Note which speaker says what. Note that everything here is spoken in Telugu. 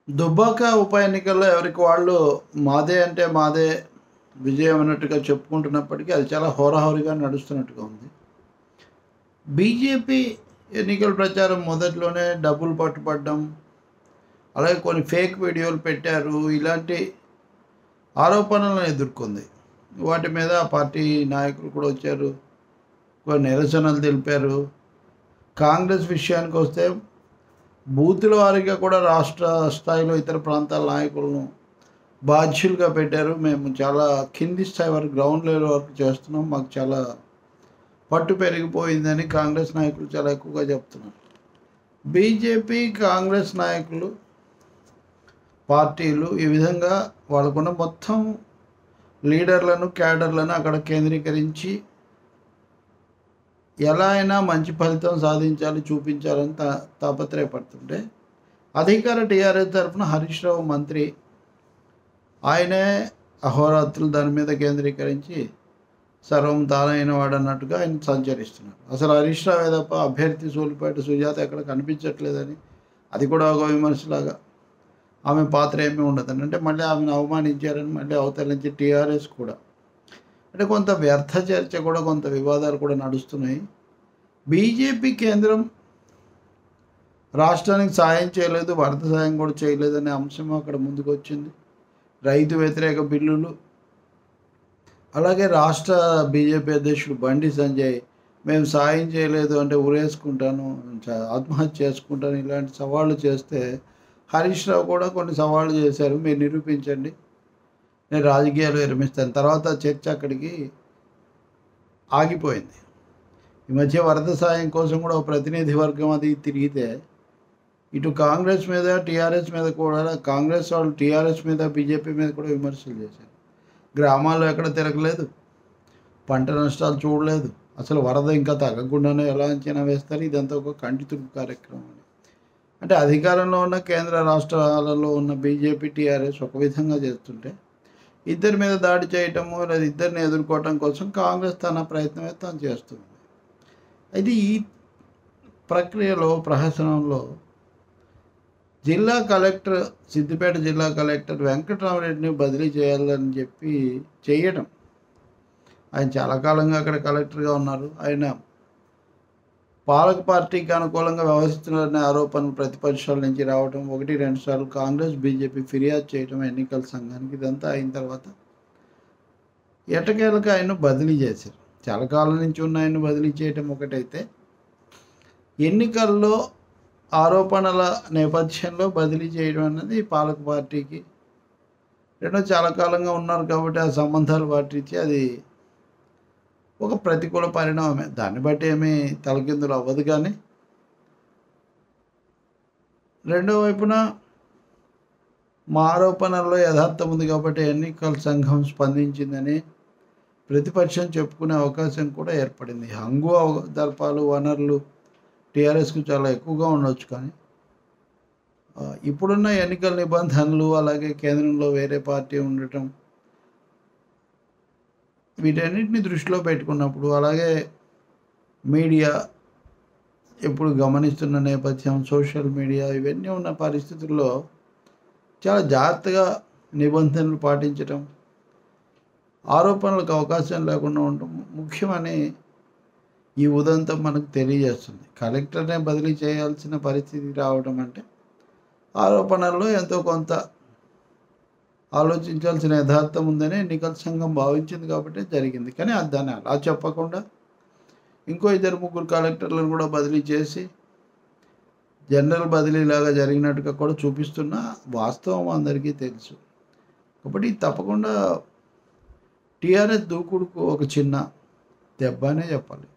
Speaker 1: దుబ్బాక ఉప ఎన్నికల్లో ఎవరికి వాళ్ళు మాదే అంటే మాదే విజయం అన్నట్టుగా చెప్పుకుంటున్నప్పటికీ అది చాలా హోరాహోరీగా నడుస్తున్నట్టుగా ఉంది బీజేపీ ఎన్నికల ప్రచారం మొదట్లోనే డబ్బులు పట్టుపడడం అలాగే కొన్ని ఫేక్ వీడియోలు పెట్టారు ఇలాంటి ఆరోపణలను ఎదుర్కొంది వాటి మీద ఆ పార్టీ నాయకులు కూడా వచ్చారు కొన్ని నిరసనలు తెలిపారు కాంగ్రెస్ విషయానికి వస్తే బూతుల వారీగా కూడా రాష్ట్ర స్థాయిలో ఇతర ప్రాంతాల నాయకులను బాధ్యులుగా పెట్టారు మేము చాలా కింది స్థాయి వరకు గ్రౌండ్ లెవెల్ వరకు చేస్తున్నాం మాకు చాలా పట్టు పెరిగిపోయిందని కాంగ్రెస్ నాయకులు చాలా ఎక్కువగా చెప్తున్నారు బీజేపీ కాంగ్రెస్ నాయకులు పార్టీలు ఈ విధంగా వాళ్ళకున్న మొత్తం లీడర్లను క్యాడర్లను అక్కడ కేంద్రీకరించి ఎలా అయినా మంచి ఫలితం సాధించాలి చూపించాలని తా తాపత్రయపడుతుంటే అధికార టీఆర్ఎస్ తరఫున హరీష్ రావు మంత్రి ఆయనే అహోరాత్రులు దాని మీద కేంద్రీకరించి సర్వం తానైన వాడు అన్నట్టుగా ఆయన సంచరిస్తున్నారు అసలు హరీష్ రావే తప్ప అభ్యర్థి సూలిపేట సుజాత ఎక్కడ కనిపించట్లేదని అది కూడా ఒక విమర్శలాగా ఆమె పాత్ర ఏమీ ఉండదని అంటే మళ్ళీ ఆమెను అవమానించారని మళ్ళీ అవతల నుంచి టీఆర్ఎస్ కూడా అంటే కొంత వ్యర్థ చర్చ కూడా కొంత వివాదాలు కూడా నడుస్తున్నాయి బీజేపీ కేంద్రం రాష్ట్రానికి సాయం చేయలేదు వరద సాయం కూడా చేయలేదనే అంశం అక్కడ ముందుకు వచ్చింది రైతు వ్యతిరేక బిల్లులు అలాగే రాష్ట్ర బీజేపీ అధ్యక్షుడు బండి సంజయ్ మేము సాయం చేయలేదు అంటే ఉరేసుకుంటాను చ- ఆత్మహత్య చేసుకుంటాను ఇలాంటి సవాళ్ళు చేస్తే హరీష్ రావు కూడా కొన్ని సవాళ్ళు చేశారు మీరు నిరూపించండి నేను రాజకీయాలు విరమిస్తాను తర్వాత చర్చ అక్కడికి ఆగిపోయింది ఈ మధ్య వరద సాయం కోసం కూడా ఒక ప్రతినిధి వర్గం అది తిరిగితే ఇటు కాంగ్రెస్ మీద టీఆర్ఎస్ మీద కూడా కాంగ్రెస్ వాళ్ళు టీఆర్ఎస్ మీద బీజేపీ మీద కూడా విమర్శలు చేశారు గ్రామాల్లో ఎక్కడ తిరగలేదు పంట నష్టాలు చూడలేదు అసలు వరద ఇంకా తగ్గకుండానే ఎలా అంచనా వేస్తారు ఇదంతా ఒక కంటి తుడుపు కార్యక్రమం అని అంటే అధికారంలో ఉన్న కేంద్ర రాష్ట్రాలలో ఉన్న బీజేపీ టీఆర్ఎస్ ఒక విధంగా చేస్తుంటే ఇద్దరి మీద దాడి చేయటము లేదా ఇద్దరిని ఎదుర్కోవటం కోసం కాంగ్రెస్ తన ప్రయత్నమే తాను చేస్తుంది అయితే ఈ ప్రక్రియలో ప్రహసనంలో జిల్లా కలెక్టర్ సిద్దిపేట జిల్లా కలెక్టర్ వెంకటరామరెడ్డిని బదిలీ చేయాలని చెప్పి చేయడం ఆయన చాలా కాలంగా అక్కడ కలెక్టర్గా ఉన్నారు ఆయన పాలక పార్టీకి అనుకూలంగా వ్యవహరిస్తున్నారనే ఆరోపణలు ప్రతిపక్షాల నుంచి రావడం ఒకటి రెండు సార్లు కాంగ్రెస్ బీజేపీ ఫిర్యాదు చేయడం ఎన్నికల సంఘానికి ఇదంతా అయిన తర్వాత ఎటకేలకు ఆయన బదిలీ చేశారు చాలా కాలం నుంచి ఉన్న ఆయన బదిలీ చేయడం ఒకటైతే ఎన్నికల్లో ఆరోపణల నేపథ్యంలో బదిలీ చేయడం అన్నది పాలక పార్టీకి రెండో చాలా కాలంగా ఉన్నారు కాబట్టి ఆ సంబంధాలు పాటించి అది ఒక ప్రతికూల పరిణామమే దాన్ని బట్టి ఏమీ తలకిందులు అవ్వదు కానీ రెండో వైపున మా ఆరోపణల్లో యథార్థం ఉంది కాబట్టి ఎన్నికల సంఘం స్పందించిందని ప్రతిపక్షం చెప్పుకునే అవకాశం కూడా ఏర్పడింది హంగు అవ- దర్పాలు వనరులు టీఆర్ఎస్కు చాలా ఎక్కువగా ఉండొచ్చు కానీ ఆ, ఇప్పుడున్న ఎన్నికల నిబంధనలు అలాగే కేంద్రంలో వేరే పార్టీ ఉండటం వీటన్నిటిని దృష్టిలో పెట్టుకున్నప్పుడు అలాగే మీడియా ఎప్పుడు గమనిస్తున్న నేపథ్యం సోషల్ మీడియా ఇవన్నీ ఉన్న పరిస్థితుల్లో చాలా జాగ్రత్తగా నిబంధనలు పాటించటం ఆరోపణలకు అవకాశం లేకుండా ఉండటం ముఖ్యమని ఈ ఉదంతం మనకు తెలియజేస్తుంది కలెక్టర్నే బదిలీ చేయాల్సిన పరిస్థితి రావడం అంటే ఆరోపణల్లో ఎంతో కొంత ఆలోచించాల్సిన యథార్థం ఉందని ఎన్నికల సంఘం భావించింది కాబట్టి జరిగింది కానీ అది దాన్ని అలా చెప్పకుండా ఇంకో ఇద్దరు ముగ్గురు కలెక్టర్లను కూడా బదిలీ చేసి జనరల్ బదిలీలాగా జరిగినట్టుగా కూడా చూపిస్తున్న వాస్తవం అందరికీ తెలుసు కాబట్టి ఇది తప్పకుండా టీఆర్ఎస్ దూకుడుకు ఒక చిన్న దెబ్బ అనే చెప్పాలి